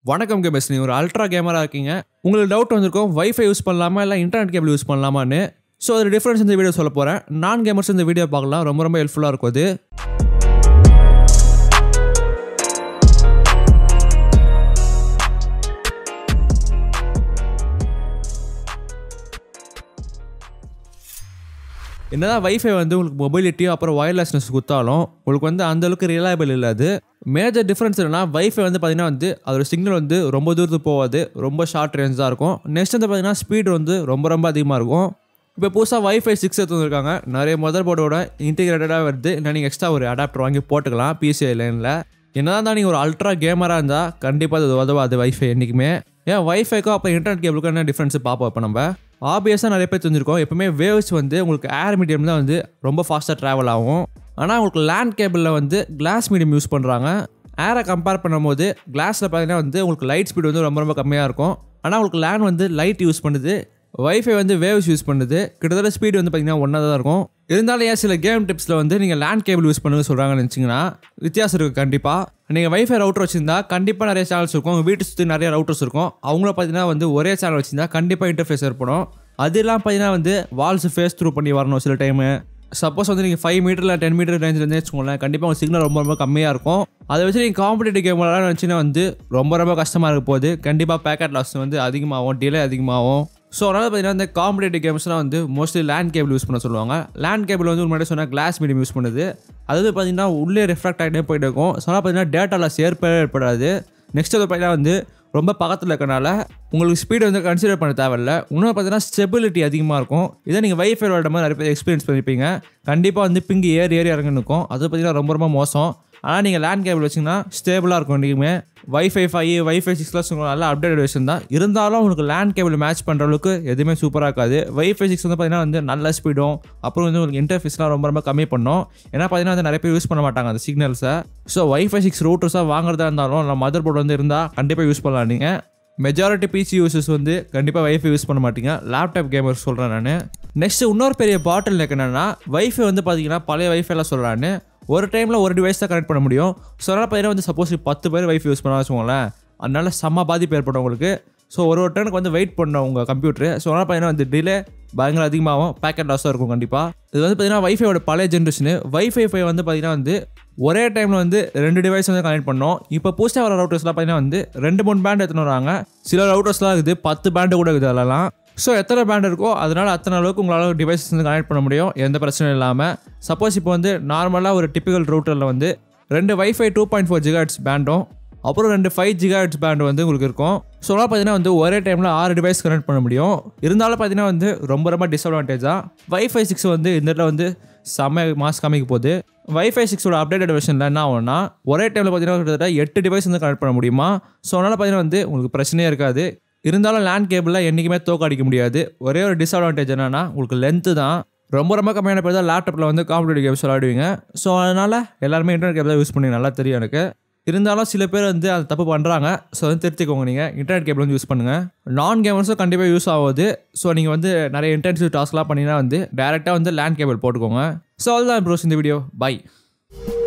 வணக்கம் கேமர்ஸ் நீ ஒரு அல்ட்ரா கேமரா இருக்கீங்க உங்களுக்கு டவுட் வந்திருக்கும் வைஃபை யூஸ் பண்ணலாமா இல்லை இன்டர்நெட் கேபிள் யூஸ் பண்ணலாமான்னு ஸோ அது டிஃப்ரென்ஸ் இந்த வீடியோ சொல்ல போகிறேன் நான் கேமர்ஸ் இந்த வீடியோ பார்க்கலாம் ரொம்ப ரொம்ப ஹெல்ப்ஃபுல்லாக இருக்கும் அது என்னதான் வைஃபை வந்து உங்களுக்கு மொபைலிட்டியும் அப்புறம் ஒயர்லெஸ்னஸ் கொடுத்தாலும் உங்களுக்கு வந்து அந்த அளவுக்கு ரிலையபிள் இல்லை அது மேஜர் டிஃப்ரென்ஸ் என்னன்னா வைஃபை வந்து பார்த்தீங்கன்னா வந்து அதோட சிக்னல் வந்து ரொம்ப தூரத்துக்கு போகாது ரொம்ப ஷார்ட் ரேஞ்ச் தான் இருக்கும் நெக்ஸ்ட் வந்து பார்த்தீங்கன்னா ஸ்பீடு வந்து ரொம்ப ரொம்ப அதிகமாக இருக்கும் இப்போ புதுசாக வைஃபை சிக்ஸ் எடுத்து வந்திருக்காங்க நிறைய மதர் போர்டோட இன்டிகிரேட்டடாக வருது இல்லை நீங்கள் எக்ஸ்ட்ரா ஒரு அடாப்டர் வாங்கி போட்டுக்கலாம் பிசிஐ லைனில் என்னதான் தான் நீங்கள் ஒரு அல்ட்ரா கேமராக இருந்தால் கண்டிப்பாக அது உதவாது வைஃபை என்றைக்குமே ஏன் வைஃபைக்கும் அப்போ இன்டர்நெட் கேபிளுக்கும் என்ன டிஃப்ரென்ஸ் பார்ப்போம் இப்போ நம்ம ஆபியஸாக நிறைய பேர் தெரிஞ்சிருக்கோம் எப்பவுமே வேவ்ஸ் வந்து உங்களுக்கு ஏர் மீடியம் தான் வந்து ரொம்ப ஃபாஸ்ட்டாக ட்ராவல் ஆகும் ஆனால் உங்களுக்கு லேண்ட் கேபிளில் வந்து கிளாஸ் மீடியம் யூஸ் பண்ணுறாங்க ஏரை கம்பேர் பண்ணும்போது கிளாஸில் பார்த்தீங்கன்னா வந்து உங்களுக்கு லைட் ஸ்பீடு வந்து ரொம்ப ரொம்ப கம்மியாக இருக்கும் ஆனால் உங்களுக்கு லேண்ட் வந்து லைட் யூஸ் பண்ணுது வைஃபை வந்து வேவ்ஸ் யூஸ் பண்ணுது கிட்டத்தட்ட ஸ்பீடு வந்து பார்த்தீங்கன்னா ஒன்றா தான் இருக்கும் இருந்தாலும் ஏன் சில கேம் டிப்ஸில் வந்து நீங்கள் லேண்ட் கேபிள் யூஸ் பண்ணுங்க சொல்கிறாங்கன்னு நினச்சிங்கன்னா வித்தியாசம் இருக்குது கண்டிப்பாக நீங்கள் வைஃபை ரவுட்டர் வச்சிருந்தா கண்டிப்பாக நிறைய சேனல்ஸ் இருக்கும் உங்கள் வீட்டு சுற்றி நிறைய ரவுட்டர்ஸ் இருக்கும் அவங்கள பார்த்தீங்கன்னா வந்து ஒரே சேனல் வச்சிருந்தா கண்டிப்பாக இன்டர்ஃபேஸ் ஏற்படும் அதெல்லாம் பார்த்தீங்கன்னா வந்து வால்ஸ் ஃபேஸ் த்ரூ பண்ணி வரணும் சில டைமு சப்போஸ் வந்து நீங்கள் ஃபைவ் மீட்டரில் டென் மீட்டர் ரேஞ்சில் வச்சுக்கோங்களேன் கண்டிப்பாக உங்கள் சிக்னல் ரொம்ப ரொம்ப கம்மியாக இருக்கும் அதை வச்சு நீங்கள் காம்படிட்டிவ் கேம் விளாட நினச்சிங்கன்னா வந்து ரொம்ப ரொம்ப கஷ்டமாக இருக்க போகுது கண்டிப்பாக பேக்கெட் லாஸ் வந்து அதிகமாகும் டிலே அதிகமாகும் ஸோ அதனால் பார்த்தீங்கன்னா இந்த காம்படிட்டிவ் கேம்ஸ்லாம் வந்து மோஸ்ட்லி லேண்ட் கேபிள் யூஸ் பண்ண சொல்லுவாங்க லேண்ட் கேபிள் வந்து முன்னாடி சொன்னால் கிளாஸ் மீடியம் யூஸ் பண்ணுது அதாவது பார்த்தீங்கன்னா உள்ளே ரிஃப்ராக்ட் ஆகிட்டே போயிட்டு இருக்கும் ஸோ அதனால் பார்த்தீங்கன்னா டேட்டா லாஸ் ஏற்படவே ஏற்படாது நெக்ஸ்ட் வந்து பார்த்தீங்கன்னா வந்து ரொம்ப பக்கத்தில் இருக்கனால உங்களுக்கு ஸ்பீடு வந்து கன்சிடர் பண்ண தேவையில்ல இன்னும் பார்த்தீங்கன்னா ஸ்டெபிலிட்டி அதிகமாக இருக்கும் இதை நீங்கள் வைஃபை விளாட மாதிரி நிறைய பேர் எக்ஸ்பீரியன்ஸ் பண்ணியிருப்பீங்க கண்டிப்பாக வந்து பிங்கு ஏறி ஏறி இறங்கி இருக்கும் அது பார்த்தீங்கன்னா ரொம்ப ரொம்ப மோசம் ஆனால் நீங்கள் லேண்ட் கேபிள் வச்சிங்கன்னா ஸ்டேபிளாக இருக்கும் இன்றைக்குமே வைஃபை ஃபைவ் வைஃபை சிக்ஸ்லாம் உங்களுக்கு நல்ல அப்டேட் வெர்ஷன் தான் இருந்தாலும் உங்களுக்கு லேண்ட் கேபிள் மேட்ச் பண்ணுற அளவுக்கு எதுவுமே சூப்பராக இருக்காது வைஃபை சிக்ஸ் வந்து பார்த்தீங்கன்னா வந்து நல்ல ஸ்பீடும் அப்புறம் வந்து உங்களுக்கு இன்டர்ஃபேஸ்லாம் ரொம்ப ரொம்ப கம்மி பண்ணும் ஏன்னா பார்த்தீங்கன்னா வந்து நிறைய பேர் யூஸ் பண்ண மாட்டாங்க அந்த சிக்னல்ஸை ஸோ வைஃபை சிக்ஸ் ரூட்டர்ஸாக வாங்குறதா இருந்தாலும் நம்ம மதர் போர்டு வந்து இருந்தால் கண்டிப்பாக யூஸ் பண்ணலாம் நீங்கள் மெஜாரிட்டி பிசி யூசர்ஸ் வந்து கண்டிப்பாக வைஃபை யூஸ் பண்ண மாட்டீங்க லேப்டாப் கேமர் சொல்கிறேன் நான் நெக்ஸ்ட் இன்னொரு பெரிய பாட்டில் என்னன்னா வைஃபை வந்து பார்த்தீங்கன்னா பழைய வைஃபைலாம் சொல்கிறான்னு ஒரு டைமில் ஒரு டிவைஸ் தான் கனெக்ட் பண்ண முடியும் ஸோ அதனால் பார்த்தீங்கன்னா வந்து சப்போஸ் பத்து பேர் வைஃபை யூஸ் பண்ணா வச்சுக்கோங்களேன் அதனால செம்ம பாதிப்பு ஏற்படும் உங்களுக்கு ஸோ ஒரு ஒரு டர்னுக்கு வந்து வெயிட் பண்ணணும் உங்கள் கம்ப்யூட்டர் ஸோ அதனால் பார்த்தீங்கன்னா வந்து டிலே பயங்கர அதிகமாகும் பேக்கெட் லாஸாக இருக்கும் கண்டிப்பாக இது வந்து பார்த்தீங்கன்னா வைஃபையோட பழைய ஜென்ரேஷனு வைஃபை ஃபை வந்து பார்த்தீங்கன்னா வந்து ஒரே டைமில் வந்து ரெண்டு டிவைஸ் வந்து கனெக்ட் பண்ணோம் இப்போ புதுசாக வர ரவுட்டர்ஸ்லாம் பார்த்தீங்கன்னா வந்து ரெண்டு மூணு பேண்ட் எடுத்துன்னு வராங்க சில ரவுட்டர்ஸ்லாம் இருக்குது பத்து பேண்டு கூட இருக்குது அதெல்லாம் ஸோ எத்தனை பேண்ட் இருக்கோ அதனால் அத்தனை அளவுக்கு உங்களால் டிவைசஸ் வந்து கனெக்ட் பண்ண முடியும் எந்த பிரச்சனையும் இல்லாமல் சப்போஸ் இப்போ வந்து நார்மலாக ஒரு டிப்பிக்கல் ரூட்டரில் வந்து ரெண்டு wifi two point four gigahertz பேண்டும் அப்புறம் ரெண்டு ஃபைவ் ஜிகாட்ஸ் பேண்ட் வந்து உங்களுக்கு இருக்கும் ஸோ அதனால் பார்த்தீங்கன்னா வந்து ஒரே டைமில் ஆறு டிவைஸ் கனெக்ட் பண்ண முடியும் இருந்தாலும் பார்த்தீங்கன்னா வந்து ரொம்ப ரொம்ப டிஸ்அட்வான்டேஜ் தான் வைஃபை சிக்ஸ் வந்து இந்த இடத்துல வந்து செம்ம மாஸ் காமிக்க போகுது வைஃபை சிக்ஸோட அப்டேட்டட் வெர்ஷனில் என்ன ஆகும்னா ஒரே டைமில் பார்த்தீங்கன்னா கிட்டத்தட்ட எட்டு டிவைஸ் வந்து கனெக்ட் பண்ண முடியுமா ஸோ அதனால் பார்த்தீங்கன்னா வந்து உங்களுக்கு பிரச்சனையே இருக்காது இருந்தாலும் லேண்ட் கேபிளில் என்றைக்குமே தோக்க அடிக்க முடியாது ஒரே ஒரு டிஸ்அட்வான்டேஜ் என்னன்னா உங்களுக்கு லென்த்து தான் ரொம்ப ரொம்ப கம்மியான பேர் தான் லேப்டாப்பில் வந்து காம்படிட்டிவ் கேம்ஸ் விளாடுவீங்க ஸோ அதனால் எல்லாருமே இன்டர்நெட் கேபிள் தான் யூஸ் பண்ணி நல்லா தெரியும் எனக்கு இருந்தாலும் சில பேர் வந்து அது தப்பு பண்ணுறாங்க ஸோ வந்து திருத்திக்கோங்க நீங்கள் இன்டர்நெட் கேபிள் வந்து யூஸ் பண்ணுங்கள் நான் கேமர்ஸும் கண்டிப்பாக யூஸ் ஆகுது ஸோ நீங்கள் வந்து நிறைய இன்டென்சிவ் டாஸ்க்லாம் பண்ணினா வந்து டேரெக்டாக வந்து லேண்ட் கேபிள் போட்டுக்கோங்க ஸோ அதுதான் ப்ரோஸ் இந்த வீடியோ பை